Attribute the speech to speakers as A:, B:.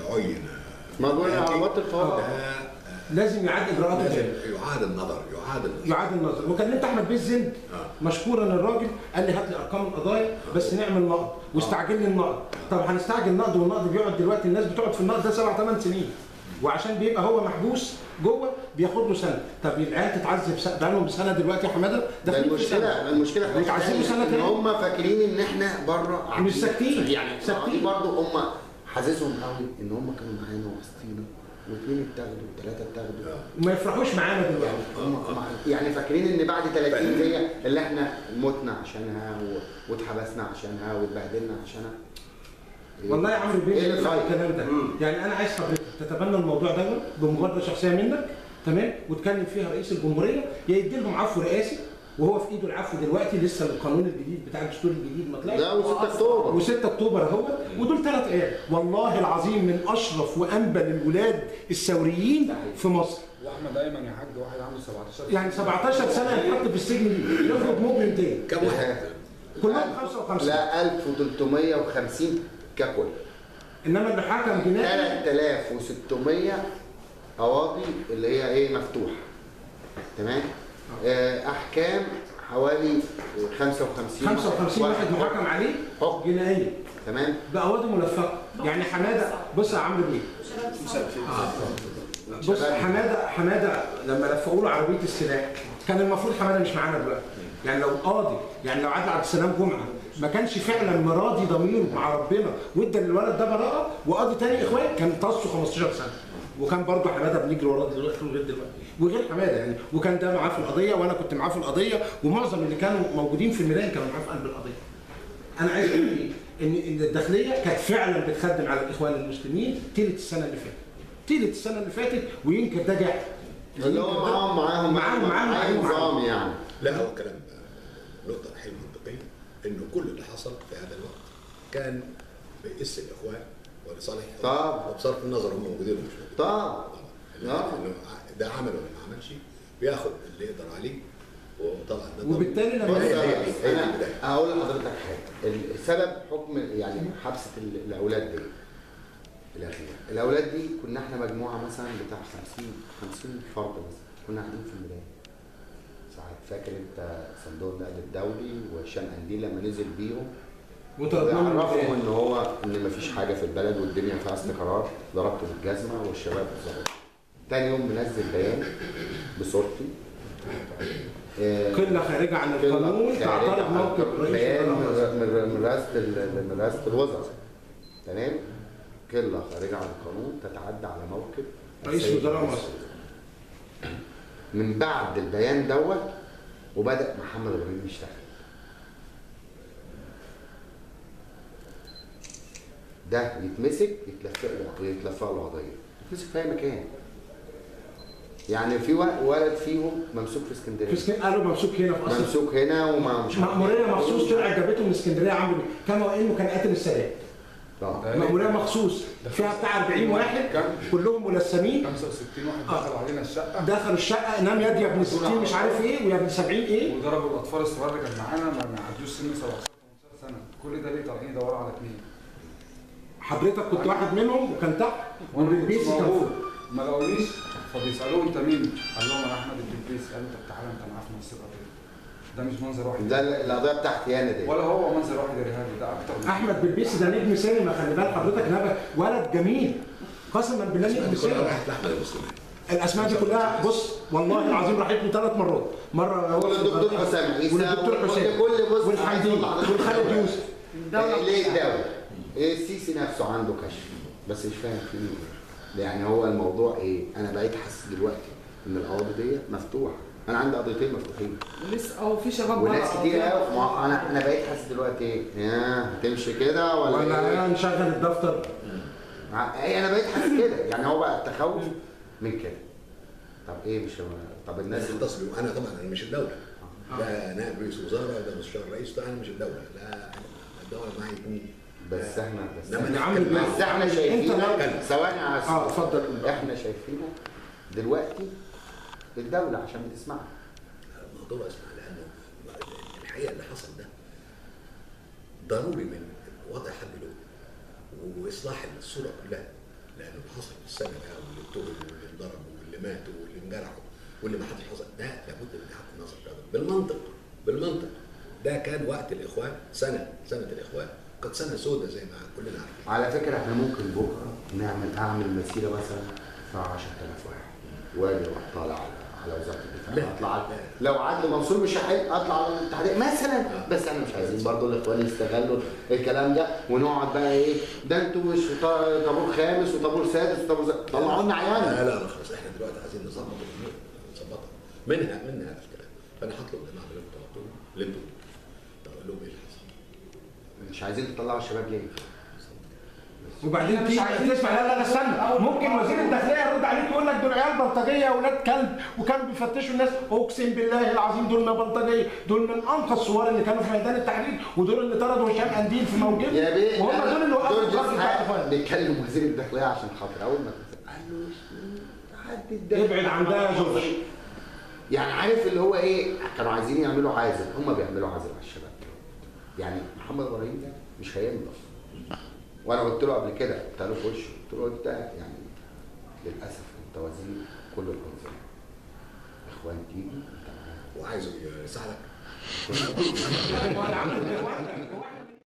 A: عين
B: ما بقول عوضت الفوضى
A: ده
C: لازم يعاد اجراءات
A: لازم
C: الجنة.
A: يعاد النظر يعاد النظر
C: يعاد النظر وكلمت احمد بيه الزند
A: آه.
C: مشكورا الراجل قال لي هات لي ارقام القضايا بس نعمل نقد واستعجل لي النقد طب هنستعجل النقد والنقد بيقعد دلوقتي الناس بتقعد في النقد ده سبع ثمان سنين وعشان بيبقى هو محبوس جوه بياخد له سنه طب العيال تتعذب سنه بقالهم سنه دلوقتي يا حماده
B: ده
C: داخلين في
B: المشكله
C: سنة.
B: المشكله في حاجة
C: بيتعذبوا
B: تانية،
C: سنه
B: ان
C: تاني
B: هم فاكرين ان احنا بره
C: مش ساكتين.
B: يعني
C: ساكتين.
B: ساكتين برضه هم حاسسهم قوي ان هم كانوا معانا وسطينا واثنين اتاخدوا وثلاثه اتاخدوا
C: وما يفرحوش معانا دلوقتي
B: هم يعني فاكرين ان بعد 30 دقيقه اللي احنا متنا عشانها و- واتحبسنا عشانها واتبهدلنا عشانها
C: والله يا عمرو بيه
B: إيه اللي
C: ينفع
B: صاير؟
C: الكلام ده
B: مم.
C: يعني انا عايز حضرتك تتبنى الموضوع ده بمبادره شخصيه منك تمام وتكلم فيها رئيس الجمهوريه يا يدي لهم عفو رئاسي وهو في ايده العفو دلوقتي لسه القانون الجديد بتاع الدستور الجديد ما طلعش
B: ده و6 اكتوبر
C: و6 اكتوبر اهو ودول ثلاث عيال والله العظيم من اشرف وانبل الولاد الثوريين في مصر
D: واحمد ايمن يا حاج واحد عنده 17
C: يعني 17 سنه يتحط في السجن دي يخرج مجرم تاني
A: كم واحد؟
C: كلهم 55
B: لا 1350 ككل
C: انما اللي حكم جنائي
B: 3600 قواضي اللي هي ايه مفتوحه تمام آه، احكام حوالي 55
C: 55 واحد محكم عليه
B: حكم
C: جنائيا
B: تمام
C: بقواضي ملفقه يعني حماده بص يا عمرو بيه بص حماده حماده لما لفقوا له عربيه السلاح كان المفروض حماده مش معانا دلوقتي يعني لو قاضي يعني لو عادل عبد السلام جمعه ما كانش فعلا مراضي ضميره مع ربنا وادى للولد ده براءه وقاضي تاني اخوان كان طصه 15 سنه وكان برضه حماده بنجري وراه دلوقتي لغايه دلوقتي وغير حماده يعني وكان ده معاه في القضيه وانا كنت معاه في القضيه ومعظم اللي كانوا موجودين في الميدان كانوا معاه في قلب القضيه. انا عايز اقول ايه؟ ان ان الداخليه كانت فعلا بتخدم على الاخوان المسلمين تلت السنه اللي فاتت. تلت السنه اللي فاتت ويمكن ده جاء
B: اللي هو معاهم معاهم
C: معاهم معاهم
B: معاهم
C: معاهم
B: نظام يعني
A: لا هو كلام نقطة حلوة منطقية انه كل اللي حصل في هذا الوقت كان باسم الاخوان ولصالح
B: طب.
A: وبصرف النظر هم موجودين ولا مش موجودين
B: طب
A: طبعا
B: آه.
A: إنه ده عمل ولا ما عملش بياخد اللي يقدر عليه وطبعا ده طبعا.
C: وبالتالي لما
B: بص
A: هي-
B: يا
A: هي-
B: ريس،
A: هي
B: انا
A: البداية.
B: هقول لحضرتك حاجه السبب حكم يعني حبسه ال- الاولاد دي الاخيره الاولاد دي كنا احنا مجموعه مثلا بتاع 50 50 فرد مثلا كنا قاعدين في الميدان ساعات فاكر انت صندوق النقد الدولي وهشام قنديل لما نزل بيهم
C: وترجموا
B: ويعرفهم ان هو ان مفيش حاجه في البلد والدنيا فيها استقرار ضربته بالجزمه والشباب ظبط تاني يوم منزل بيان بصورتي آه،
C: قله خارجه عن القانون تعترض موقف رئيس
B: بيان
C: الوزراء.
B: من من رئاسه ال- من رئاسه الوزراء تمام قله خارجه عن القانون تتعدى على موقف
C: رئيس
B: السيد
C: وزراء
B: رئيس
C: مصر.
B: من بعد البيان دوت وبدا محمد ابراهيم يشتغل ده يتمسك يتلفق له يتلفق له قضيه يتمسك في اي مكان يعني في وا- ولد فيهم ممسوك في اسكندريه
C: في اسكندريه قالوا ممسوك هنا في قصر
B: ممسوك هنا وما مش عارف
C: مأمورية
B: إيه.
C: مخصوص طلعت جابته من اسكندريه عمرو بيه كما وانه كان قاتل السادات
B: آه.
C: مأمورية مخصوص فيها بتاع 40 واحد
D: كم؟
C: كلهم ملثمين
D: 65 واحد
C: آه.
D: دخل علينا الشقه
C: دخلوا الشقه نام يد يا ابن 60 مش عارف ايه ويا ابن 70 ايه
D: وضربوا الاطفال الصغار اللي كانت معانا ما ما عدوش سن 17 18 سنه كل ده ليه طالعين يدوروا على اثنين
C: حضرتك كنت واحد منهم وكان تحت
D: وانا كنت
C: والبيسي كان
D: موجود
C: فوق
D: ما لقونيش فبيسالوه انت مين؟ قال لهم انا احمد الدبيس قالوا طب تعالى انت معاه في نفس القضيه ده مش منظر واحد
B: ده القضيه بتاعتي انا دي
D: ولا هو منظر واحد ارهابي ده اكتر من
C: احمد بلبيسي ده نجم سينما خلي بال حضرتك نبه ولد جميل قسما بالله نجم
A: كلها
C: سينما
A: راحت لاحمد المسلمين
C: الاسماء دي كلها بص والله العظيم راحت له ثلاث مرات مره هو
B: والدكتور حسام عيسى
C: والدكتور حسام
B: كل بص
C: والحمدين والخالد يوسف
B: الدولة ليه الدولة؟ إيه السيسي نفسه عنده كشف بس مش فاهم فيه إيه. يعني هو الموضوع ايه؟ انا بقيت حاسس دلوقتي ان القواضي دي مفتوحه انا عندي قضيتين مفتوحين
E: لسه اه في شباب
B: وناس
E: بره
B: كتير
E: اه
B: قوي ما انا انا بقيت حاسس دلوقتي ايه؟ يا هتمشي كده ولا,
C: ولا
B: ايه؟
C: نشغل الدفتر
B: ع- ايه انا بقيت حاسس كده يعني هو بقى التخوف من كده طب ايه مش طب الناس
A: الناس يتصلوا انا طبعا انا مش الدوله لا نائب رئيس وزراء ده مستشار رئيس ده انا مش الدوله لا الدوله معي يكون
B: بس احنا بس
A: إنما
C: يا عم
B: بس احنا شايفينها
C: انت
B: ثواني على
C: اه اتفضل
B: احنا شايفينها دلوقتي الدولة عشان بتسمعها
A: الموضوع اسمع لانه الحقيقه اللي حصل ده ضروري من وضع حد له واصلاح الصوره كلها لانه اللي حصل في السنه ده واللي اتقتلوا واللي انضربوا واللي ماتوا واللي انجرحوا واللي ما حدش حصل ده لابد من اعاده النظر في هذا. بالمنطق بالمنطق ده كان وقت الاخوان سنه سنه الاخوان كانت سنه سوداء زي ما كلنا عارفين
B: على فكره احنا ممكن بكره نعمل اعمل مسيره مثلا فيها 10000 واحد واجي اروح طالع على على وزاره الدفاع
A: لا،
B: اطلع على-
A: لا.
B: لو عدل منصور مش هيحل اطلع على الاتحاديه مثلا بس احنا مش عايزين برضه الاخوان يستغلوا الكلام ده ونقعد بقى ايه ده انتوا مش في طا- طابور خامس وطابور سادس وطابور سادس طلعوا لنا
A: لا
B: عيالنا
A: لا لا خلاص احنا دلوقتي عايزين نظبط الامور نظبطها منها منها هذا الكلام فانا هطلب الجماعه اللي انتوا طلبتوهم اللي انتوا اقول لهم ايه اللي حصل
B: مش عايزين تطلعوا الشباب ليه؟
C: وبعدين تيجي تسمع لا لا لا استنى ممكن وزير الداخليه يرد عليك يقول لك دول عيال بلطجيه يا اولاد كلب وكانوا بيفتشوا الناس اقسم بالله العظيم دول ما بلطجيه دول من انقى الصور اللي كانوا في ميدان التحرير ودول اللي طردوا هشام قنديل في موجب
B: يا بيه
C: وهم دول اللي وقفوا
B: دول
C: الخط بتاع الاخوان
B: بيتكلم وزير الداخليه عشان خاطر اول ما تنزل. قال له مش- حد اداك
C: ابعد عن ده يا جورج.
B: يعني عارف اللي هو ايه كانوا عايزين يعملوا عازل هم بيعملوا عازل على الشباب يعني محمد ابراهيم ده مش هينضف وانا قلت له قبل كده قلت له في وشه قلت له انت يعني للاسف انت وزير كل الانظمه اخوان تيجي انت معاهم
A: وعايزه يساعدك
C: هو اللي عمل كده.